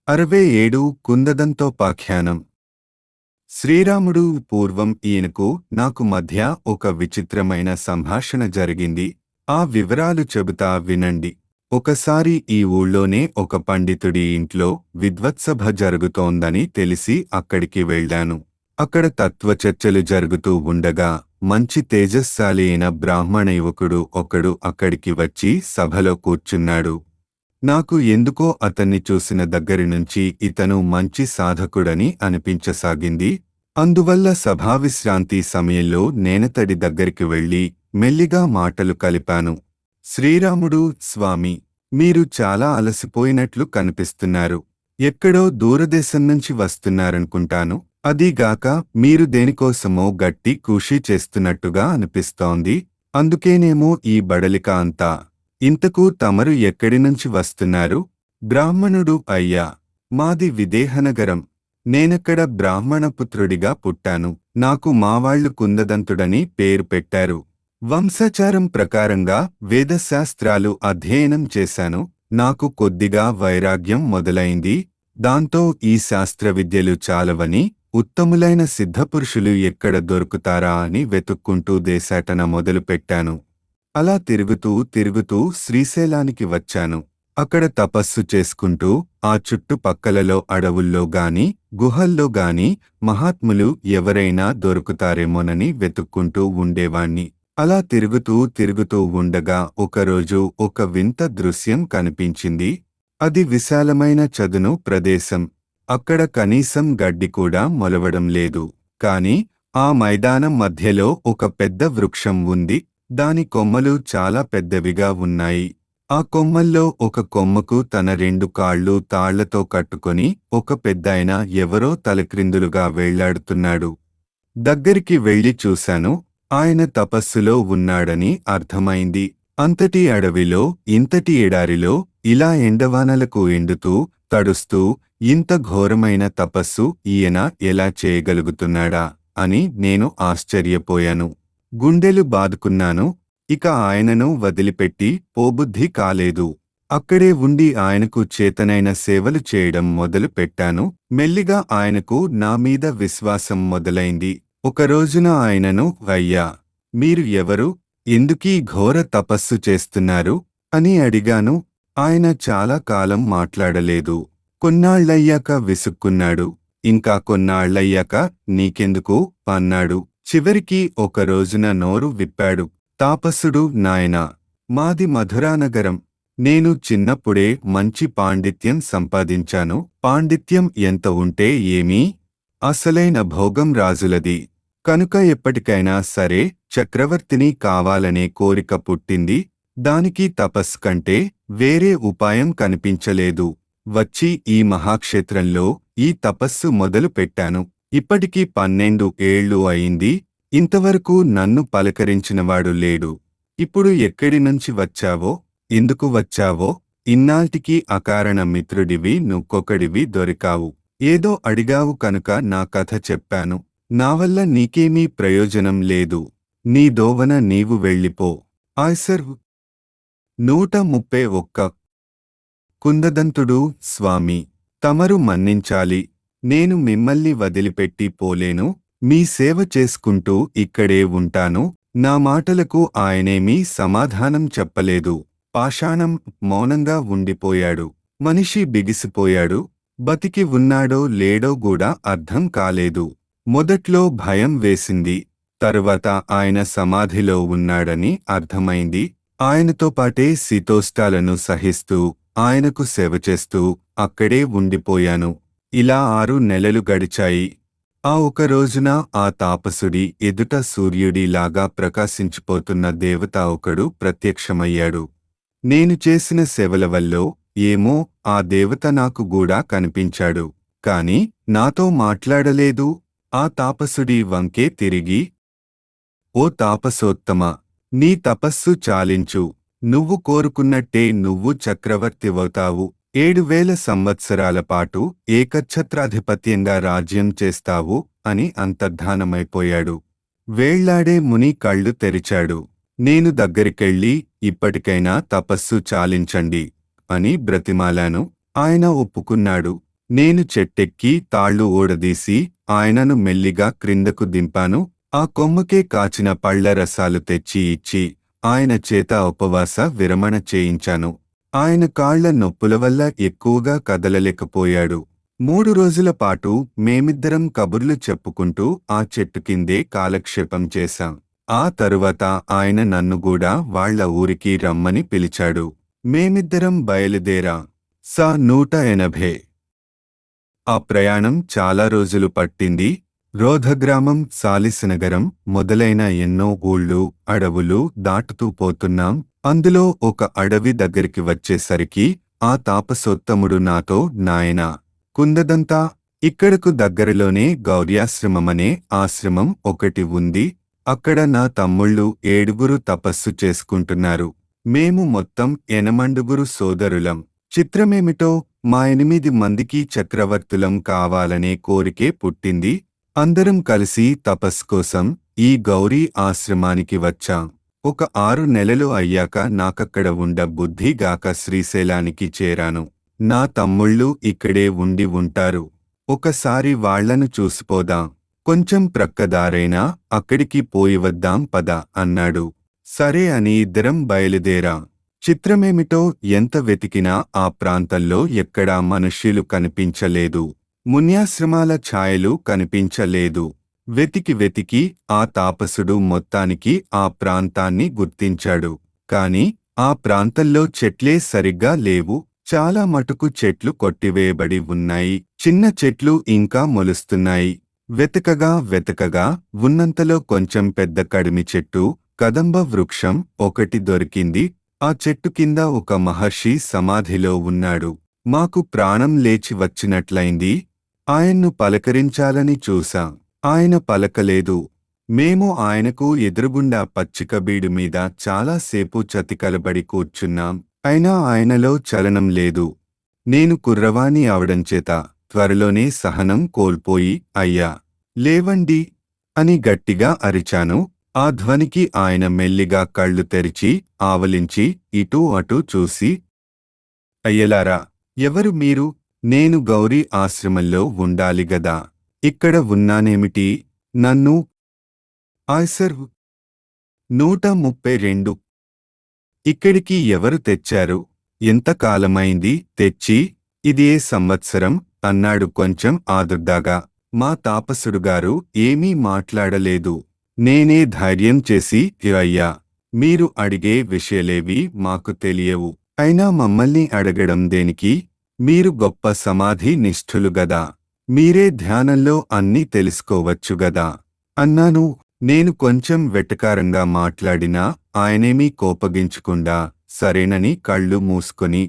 అరవై ఏడు కుందదంతోపాఖ్యానం శ్రీరాముడు పూర్వం ఈయనకు నాకు మధ్య ఒక విచిత్రమైన సంభాషణ జరిగింది ఆ వివరాలు చెబుతా వినండి ఒకసారి ఈ ఊళ్ళోనే ఒక పండితుడి ఇంట్లో విద్వత్సభ జరుగుతోందని తెలిసి అక్కడికి వెళ్ళాను అక్కడ తత్వచర్చలు జరుగుతూ ఉండగా మంచి తేజస్శాలి అయిన బ్రాహ్మణ యువకుడు ఒకడు అక్కడికి వచ్చి సభలో కూర్చున్నాడు నాకు ఎందుకో అతన్ని చూసిన దగ్గరి నుంచి ఇతను మంచి సాధకుడని అనిపించసాగింది అందువల్ల సభావిశ్రాంతి సమయంలో నేనతడి దగ్గరికి వెళ్ళి మెల్లిగా మాటలు కలిపాను శ్రీరాముడు స్వామి మీరు చాలా అలసిపోయినట్లు కనిపిస్తున్నారు ఎక్కడో దూరదేశం నుంచి వస్తున్నారనుకుంటాను అదీగాక మీరు దేనికోసమో గట్టి కృషి చేస్తున్నట్టుగా అనిపిస్తోంది అందుకేనేమో ఈ బడలిక అంతా ఇంతకు తమరు ఎక్కడి నుంచి వస్తున్నారు బ్రాహ్మణుడు అయ్యా మాది విదేహనగరం నేనక్కడ బ్రాహ్మణపుత్రుడిగా పుట్టాను నాకు మావాళ్లు కుందదంతుడని పేరు పెట్టారు వంశాచారం ప్రకారంగా వేదశాస్త్రాలు అధ్యయనం చేశాను నాకు కొద్దిగా వైరాగ్యం మొదలైంది దాంతో ఈ శాస్త్ర విద్యలు చాలవని ఉత్తములైన సిద్ధపురుషులు ఎక్కడ దొరుకుతారా అని వెతుక్కుంటూ దేశాటన మొదలుపెట్టాను అలా తిరుగుతూ తిరుగుతూ శ్రీశైలానికి వచ్చాను అక్కడ తపస్సు చేసుకుంటూ ఆ చుట్టుపక్కలలో అడవుల్లో గాని గుహల్లో గాని మహాత్ములు ఎవరైనా దొరుకుతారేమోనని వెతుక్కుంటూ ఉండేవాణ్ణి అలా తిరుగుతూ తిరుగుతూ ఉండగా ఒకరోజు ఒక వింత దృశ్యం కనిపించింది అది విశాలమైన చదును ప్రదేశం అక్కడ కనీసం గడ్డి కూడా మొలవడం లేదు కాని ఆ మైదానం మధ్యలో ఒక పెద్ద వృక్షం ఉంది దాని కొమ్మలు చాలా పెద్దవిగా ఉన్నాయి ఆ కొమ్మల్లో ఒక కొమ్మకు తన రెండు కాళ్ళు తాళ్లతో కట్టుకొని ఒక పెద్దాయన ఎవరో తలక్రిందులుగా వేళ్లాడుతున్నాడు దగ్గరికి వెళ్లి చూశాను ఆయన తపస్సులో ఉన్నాడని అర్థమైంది అంతటి అడవిలో ఇంతటి ఎడారిలో ఇలా ఎండవానలకు ఎండుతూ తడుస్తూ ఇంత ఘోరమైన తపస్సు ఈయన ఎలా చేయగలుగుతున్నాడా అని నేను ఆశ్చర్యపోయాను గుండెలు బాదుకున్నాను ఇక ఆయనను వదిలిపెట్టి పోబుద్ధి కాలేదు అక్కడే ఉండి ఆయనకు చేతనైన సేవలు చేయడం మొదలు పెట్టాను మెల్లిగా ఆయనకు నా మీద విశ్వాసం మొదలైంది ఒక రోజున ఆయనను అయ్యా మీరు ఎవరు ఎందుకీ ఘోర తపస్సు చేస్తున్నారు అని అడిగాను ఆయన చాలా కాలం మాట్లాడలేదు కొన్నాళ్లయ్యాక విసుక్కున్నాడు ఇంకా కొన్నాళ్లయ్యాక నీకెందుకు అన్నాడు చివరికి ఒక రోజున నోరు విప్పాడు తాపస్సుడు నాయనా మాది మధురానగరం నేను చిన్నప్పుడే మంచి పాండిత్యం సంపాదించాను పాండిత్యం ఎంత ఉంటే ఏమీ అసలైన భోగం రాజులది కనుక ఎప్పటికైనా సరే చక్రవర్తిని కావాలనే కోరిక పుట్టింది దానికి తపస్సు కంటే వేరే ఉపాయం కనిపించలేదు వచ్చి ఈ మహాక్షేత్రంలో ఈ తపస్సు మొదలు పెట్టాను ఇప్పటికి పన్నెండు ఏళ్ళు అయింది ఇంతవరకు నన్ను పలకరించినవాడు లేడు ఇప్పుడు ఎక్కడి నుంచి వచ్చావో ఎందుకు వచ్చావో ఇన్నాల్టికి అకారణ మిత్రుడివి నువ్వొకడివి దొరికావు ఏదో అడిగావు కనుక నా కథ చెప్పాను నా వల్ల నీకేమీ ప్రయోజనం లేదు నీ దోవన నీవు వెళ్ళిపో ఆయ్సర్ నూట ముప్పై ఒక్క కుందదంతుడు స్వామి తమరు మన్నించాలి నేను మిమ్మల్ని వదిలిపెట్టి పోలేను మీ సేవ చేసుకుంటూ ఇక్కడే ఉంటాను నా మాటలకు ఆయనేమీ సమాధానం చెప్పలేదు పాషాణం మౌనంగా ఉండిపోయాడు మనిషి బిగిసిపోయాడు బతికి ఉన్నాడో లేడో కూడా అర్థం కాలేదు మొదట్లో భయం వేసింది తరువాత ఆయన సమాధిలో ఉన్నాడని అర్థమైంది ఆయనతో పాటే శీతోష్టాలను సహిస్తూ ఆయనకు సేవ చేస్తూ అక్కడే ఉండిపోయాను ఇలా ఆరు నెలలు గడిచాయి ఆ ఒక రోజున ఆ తాపసుడి ఎదుట సూర్యుడిలాగా ప్రకాశించిపోతున్న దేవత ఒకడు ప్రత్యక్షమయ్యాడు నేను చేసిన సేవల వల్లో ఏమో ఆ దేవత నాకు కూడా కనిపించాడు కాని నాతో మాట్లాడలేదు ఆ తాపసుడి వంకే తిరిగి ఓ తాపసోత్తమ నీ తపస్సు చాలించు నువ్వు కోరుకున్నట్టే నువ్వు చక్రవర్తివవుతావు ఏడు వేల సంవత్సరాల పాటు ఏకఛత్రాధిపత్యంగా రాజ్యం చేస్తావు అని అంతర్ధానమైపోయాడు వేళ్లాడే ముని కళ్ళు తెరిచాడు నేను దగ్గరికెళ్ళి ఇప్పటికైనా తపస్సు చాలించండి అని బ్రతిమాలాను ఆయన ఒప్పుకున్నాడు నేను చెట్టెక్కి తాళ్లు ఊడదీసి ఆయనను మెల్లిగా క్రిందకు దింపాను ఆ కొమ్మకే కాచిన పళ్ల రసాలు తెచ్చి ఇచ్చి ఆయన చేత ఉపవాస విరమణ చేయించాను ఆయన కాళ్ల నొప్పుల వల్ల ఎక్కువగా కదలలేకపోయాడు మూడు రోజుల పాటు మేమిద్దరం కబుర్లు చెప్పుకుంటూ ఆ చెట్టు కిందే కాలక్షేపం చేశాం ఆ తరువాత ఆయన నన్ను కూడా వాళ్ళ ఊరికి రమ్మని పిలిచాడు మేమిద్దరం బయలుదేరా సా నూట ఎనభై ఆ ప్రయాణం చాలా రోజులు పట్టింది రోధగ్రామం సాలిసనగరం మొదలైన ఎన్నో ఊళ్ళు అడవులు దాటుతూ పోతున్నాం అందులో ఒక అడవి దగ్గరికి వచ్చేసరికి ఆ తాపసోత్తముడు నాతో నాయనా కుందదంతా ఇక్కడకు దగ్గరలోనే గౌర్యాశ్రమమనే ఆశ్రమం ఒకటి ఉంది అక్కడ నా తమ్ముళ్ళు ఏడుగురు తపస్సు చేసుకుంటున్నారు మేము మొత్తం ఎనమండుగురు సోదరులం చిత్రమేమిటో మా ఎనిమిది మందికి చక్రవర్తులం కావాలనే కోరికే పుట్టింది అందరం కలిసి తపస్ కోసం ఈ గౌరీ ఆశ్రమానికి వచ్చాం ఒక ఆరు నెలలు అయ్యాక నాకక్కడ ఉండ బుద్ధిగాక శ్రీశైలానికి చేరాను నా తమ్ముళ్ళు ఇక్కడే ఉండి ఉంటారు ఒకసారి వాళ్లను చూసిపోదాం కొంచెం ప్రక్కదారైనా అక్కడికి పోయి వద్దాం పద అన్నాడు సరే అని ఇద్దరం బయలుదేరాం చిత్రమేమిటో ఎంత వెతికినా ఆ ప్రాంతంలో ఎక్కడా మనుష్యులు కనిపించలేదు మున్యాశ్రమాల ఛాయలు కనిపించలేదు వెతికి వెతికి ఆ తాపసుడు మొత్తానికి ఆ ప్రాంతాన్ని గుర్తించాడు కాని ఆ ప్రాంతంలో చెట్లే సరిగ్గా లేవు చాలా మటుకు చెట్లు కొట్టివేయబడి ఉన్నాయి చిన్న చెట్లు ఇంకా మొలుస్తున్నాయి వెతకగా వెతకగా ఉన్నంతలో కొంచెం పెద్ద కడిమి చెట్టు కదంబ వృక్షం ఒకటి దొరికింది ఆ చెట్టు కింద ఒక మహర్షి సమాధిలో ఉన్నాడు మాకు ప్రాణం లేచి వచ్చినట్లయింది ఆయన్ను పలకరించాలని చూశాం ఆయన పలకలేదు మేము ఆయనకు ఎదురుగుండా పచ్చిక బీడు మీద చాలాసేపు చతికలబడి కూర్చున్నాం అయినా ఆయనలో చలనం లేదు నేను కుర్రవాణి అవడంచేత త్వరలోనే సహనం కోల్పోయి అయ్యా లేవండి అని గట్టిగా అరిచాను ఆ ధ్వనికి ఆయన మెల్లిగా కళ్ళు తెరిచి ఆవలించి ఇటూ అటూ చూసి అయ్యలారా ఎవరు మీరు నేను గౌరీ ఆశ్రమంలో ఉండాలి గదా ఇక్కడ ఉన్నానేమిటి నన్ను ఆయ్సర్ నూట ముప్పై రెండు ఇక్కడికి ఎవరు తెచ్చారు ఎంతకాలమైంది తెచ్చి ఇది ఏ సంవత్సరం అన్నాడు కొంచెం ఆదుర్దాగా మా తాపసుడుగారు ఏమీ మాట్లాడలేదు నేనే ధైర్యం చేసి అయ్యా మీరు అడిగే విషయలేవి మాకు తెలియవు అయినా మమ్మల్ని అడగడం దేనికి మీరు గొప్ప సమాధి నిష్ఠులు గదా మీరే ధ్యానంలో అన్నీ తెలుసుకోవచ్చు గదా అన్నాను నేను కొంచెం వెటకారంగా మాట్లాడినా ఆయనేమీ కోపగించకుండా సరేనని కళ్ళు మూసుకొని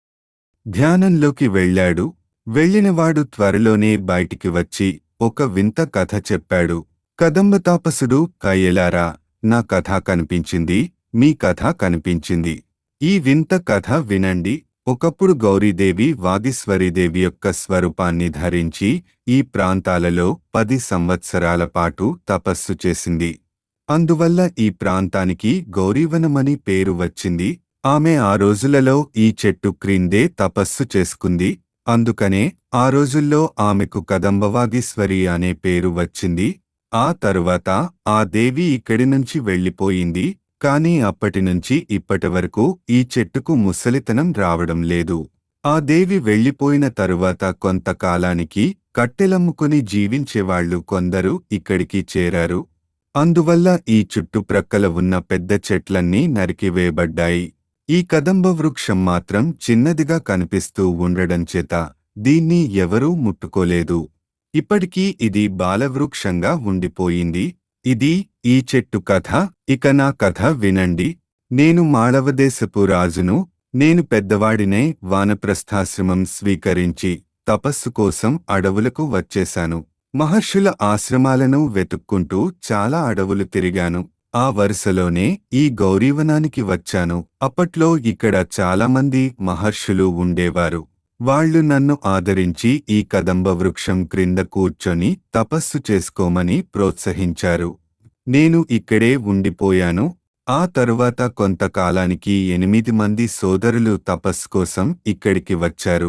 ధ్యానంలోకి వెళ్ళాడు వెళ్ళినవాడు త్వరలోనే బయటికి వచ్చి ఒక వింత కథ చెప్పాడు కదంబ తాపసుడు కయ్యలారా నా కథ కనిపించింది మీ కథ కనిపించింది ఈ వింత కథ వినండి ఒకప్పుడు గౌరీదేవి వాగీశ్వరీదేవి యొక్క స్వరూపాన్ని ధరించి ఈ ప్రాంతాలలో పది సంవత్సరాల పాటు తపస్సు చేసింది అందువల్ల ఈ ప్రాంతానికి గౌరీవనమని పేరు వచ్చింది ఆమె ఆ రోజులలో ఈ చెట్టు క్రిందే తపస్సు చేసుకుంది అందుకనే ఆ రోజుల్లో ఆమెకు కదంబవాగీశ్వరి అనే పేరు వచ్చింది ఆ తరువాత ఆ దేవి ఇక్కడి నుంచి వెళ్ళిపోయింది కాని అప్పటినుంచి ఇప్పటివరకు ఈ చెట్టుకు ముసలితనం రావడం లేదు ఆ దేవి వెళ్ళిపోయిన తరువాత కొంతకాలానికి కట్టెలమ్ముకుని జీవించేవాళ్లు కొందరు ఇక్కడికి చేరారు అందువల్ల ఈ చుట్టుప్రక్కల ఉన్న పెద్ద చెట్లన్నీ నరికివేయబడ్డాయి ఈ కదంబ వృక్షం మాత్రం చిన్నదిగా కనిపిస్తూ ఉండడం చేత దీన్ని ఎవరూ ముట్టుకోలేదు ఇప్పటికీ ఇది బాలవృక్షంగా ఉండిపోయింది ఇది ఈ చెట్టు కథ ఇక నా కథ వినండి నేను మాళవదేశపు రాజును నేను పెద్దవాడినే వానప్రస్థాశ్రమం స్వీకరించి తపస్సు కోసం అడవులకు వచ్చేశాను మహర్షుల ఆశ్రమాలను వెతుక్కుంటూ చాలా అడవులు తిరిగాను ఆ వరుసలోనే ఈ గౌరీవనానికి వచ్చాను అప్పట్లో ఇక్కడ చాలామంది మహర్షులు ఉండేవారు వాళ్ళు నన్ను ఆదరించి ఈ కదంబ వృక్షం క్రింద కూర్చొని తపస్సు చేసుకోమని ప్రోత్సహించారు నేను ఇక్కడే ఉండిపోయాను ఆ తరువాత కొంతకాలానికి ఎనిమిది మంది సోదరులు తపస్సు కోసం ఇక్కడికి వచ్చారు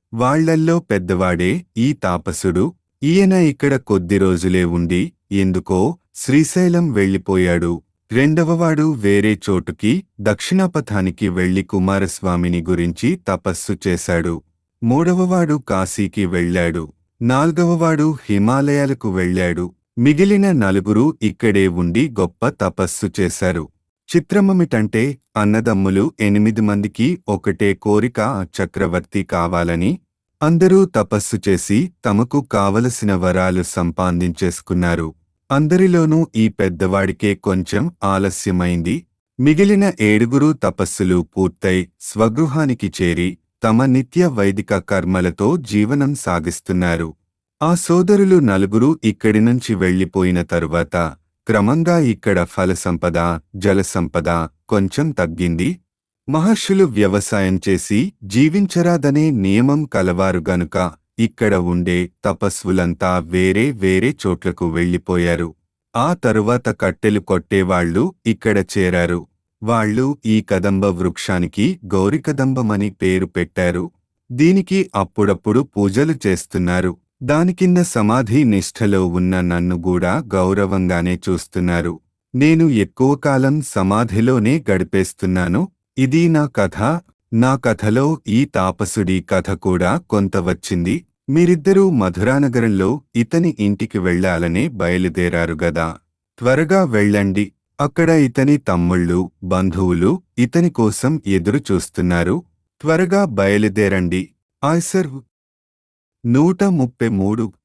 వాళ్ళల్లో పెద్దవాడే ఈ తాపసుడు ఈయన ఇక్కడ కొద్ది రోజులే ఉండి ఎందుకో శ్రీశైలం వెళ్ళిపోయాడు రెండవవాడు వేరే చోటుకి దక్షిణాపథానికి వెళ్లి కుమారస్వామిని గురించి తపస్సు చేశాడు మూడవవాడు కాశీకి వెళ్ళాడు నాల్గవవాడు హిమాలయాలకు వెళ్ళాడు మిగిలిన నలుగురు ఇక్కడే ఉండి గొప్ప తపస్సు చేశారు చిత్రమమిటంటే అన్నదమ్ములు ఎనిమిది మందికి ఒకటే కోరిక ఆ చక్రవర్తి కావాలని అందరూ తపస్సు చేసి తమకు కావలసిన వరాలు సంపాదించేసుకున్నారు అందరిలోనూ ఈ పెద్దవాడికే కొంచెం ఆలస్యమైంది మిగిలిన ఏడుగురు తపస్సులు పూర్తయి స్వగృహానికి చేరి తమ నిత్య వైదిక కర్మలతో జీవనం సాగిస్తున్నారు ఆ సోదరులు నలుగురు ఇక్కడి నుంచి వెళ్లిపోయిన తరువాత క్రమంగా ఇక్కడ ఫలసంపద జలసంపద కొంచెం తగ్గింది మహర్షులు వ్యవసాయం చేసి జీవించరాదనే నియమం కలవారు గనుక ఇక్కడ ఉండే తపస్వులంతా వేరే వేరే చోట్లకు వెళ్లిపోయారు ఆ తరువాత కట్టెలు కొట్టేవాళ్లు ఇక్కడ చేరారు వాళ్ళు ఈ కదంబ వృక్షానికి గౌరికదంబమని పేరు పెట్టారు దీనికి అప్పుడప్పుడు పూజలు చేస్తున్నారు దాని కింద సమాధి నిష్ఠలో ఉన్న నన్ను కూడా గౌరవంగానే చూస్తున్నారు నేను ఎక్కువ కాలం సమాధిలోనే గడిపేస్తున్నాను ఇది నా కథ నా కథలో ఈ తాపసుడి కథ కూడా కొంత వచ్చింది మీరిద్దరూ మధురానగరంలో ఇతని ఇంటికి వెళ్లాలనే బయలుదేరారు గదా త్వరగా వెళ్ళండి అక్కడ ఇతని తమ్ముళ్ళు బంధువులు ఇతని కోసం ఎదురు చూస్తున్నారు త్వరగా బయలుదేరండి ఆయ్సర్ నూట ముప్పై మూడు